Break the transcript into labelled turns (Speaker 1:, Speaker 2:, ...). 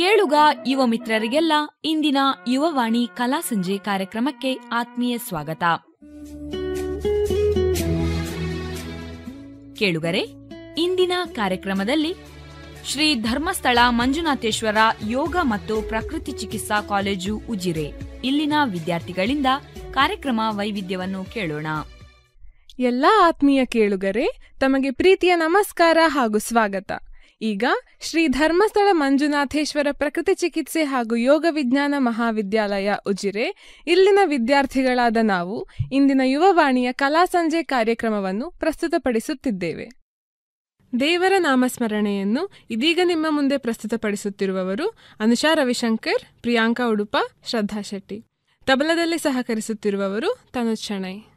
Speaker 1: ಕೇಳುಗ ಯುವ ಮಿತ್ರರಿಗೆಲ್ಲ ಇಂದಿನ ಯುವವಾಣಿ ಕಲಾ ಸಂಜೆ ಕಾರ್ಯಕ್ರಮಕ್ಕೆ ಆತ್ಮೀಯ ಸ್ವಾಗತ ಕೇಳುಗರೆ ಇಂದಿನ ಕಾರ್ಯಕ್ರಮದಲ್ಲಿ ಶ್ರೀ ಧರ್ಮಸ್ಥಳ ಮಂಜುನಾಥೇಶ್ವರ ಯೋಗ ಮತ್ತು ಪ್ರಕೃತಿ ಚಿಕಿತ್ಸಾ ಕಾಲೇಜು ಉಜಿರೆ ಇಲ್ಲಿನ ವಿದ್ಯಾರ್ಥಿಗಳಿಂದ ಕಾರ್ಯಕ್ರಮ ವೈವಿಧ್ಯವನ್ನು ಕೇಳೋಣ
Speaker 2: ಎಲ್ಲ ಆತ್ಮೀಯ ಕೇಳುಗರೆ ತಮಗೆ ಪ್ರೀತಿಯ ನಮಸ್ಕಾರ ಹಾಗೂ ಸ್ವಾಗತ ಈಗ ಶ್ರೀ ಧರ್ಮಸ್ಥಳ ಮಂಜುನಾಥೇಶ್ವರ ಪ್ರಕೃತಿ ಚಿಕಿತ್ಸೆ ಹಾಗೂ ಯೋಗ ವಿಜ್ಞಾನ ಮಹಾವಿದ್ಯಾಲಯ ಉಜಿರೆ ಇಲ್ಲಿನ ವಿದ್ಯಾರ್ಥಿಗಳಾದ ನಾವು ಇಂದಿನ ಯುವವಾಣಿಯ ಕಲಾ ಸಂಜೆ ಕಾರ್ಯಕ್ರಮವನ್ನು ಪ್ರಸ್ತುತಪಡಿಸುತ್ತಿದ್ದೇವೆ ದೇವರ ನಾಮಸ್ಮರಣೆಯನ್ನು ಇದೀಗ ನಿಮ್ಮ ಮುಂದೆ ಪ್ರಸ್ತುತಪಡಿಸುತ್ತಿರುವವರು ಅನುಷಾ ರವಿಶಂಕರ್ ಪ್ರಿಯಾಂಕಾ ಉಡುಪ ಶ್ರದ್ಧಾ ಶೆಟ್ಟಿ ತಬಲದಲ್ಲಿ ಸಹಕರಿಸುತ್ತಿರುವವರು ತನುಜ್ ಶಣೈ